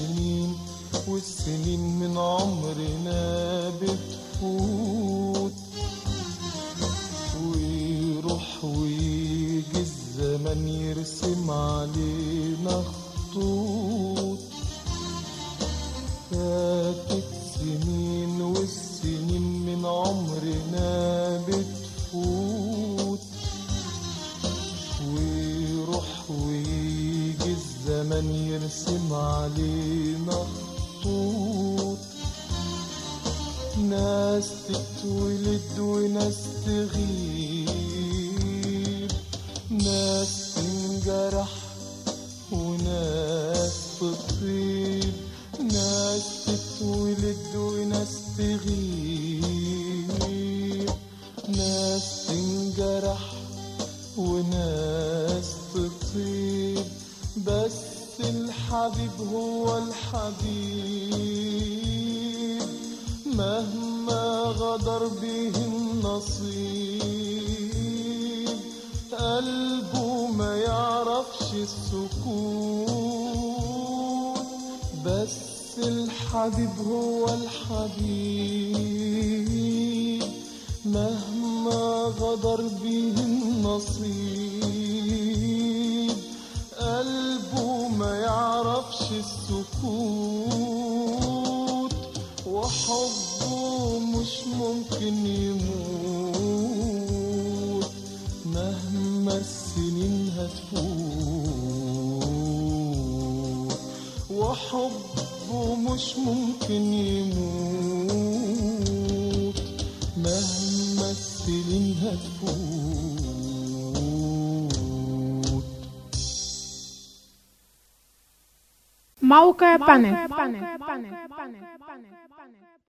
السنين والسنين من عمرنا بتفوت ويروح ويجي الزمن يرسم علينا خطوط فاتت سنين والسنين من عمرنا بتفوت ويروح ويجي الزمن يرسم علينا خطوط ناس تتولد وناس تغيب ناس تنجرح وناس تطيب ناس تتولد وناس تغيب ناس تنجرح وناس تطيب بس الحبيب هو الحبيب مهما غدر به النصيب قلبه ما يعرفش السكوت بس الحبيب هو الحبيب مهما غدر به النصيب قلبه ما يعرفش السكوت وحبه مش ممكن يموت مهما السنين هتفوت وحبه مش ممكن يموت مهما السنين هتفوت موقع بانل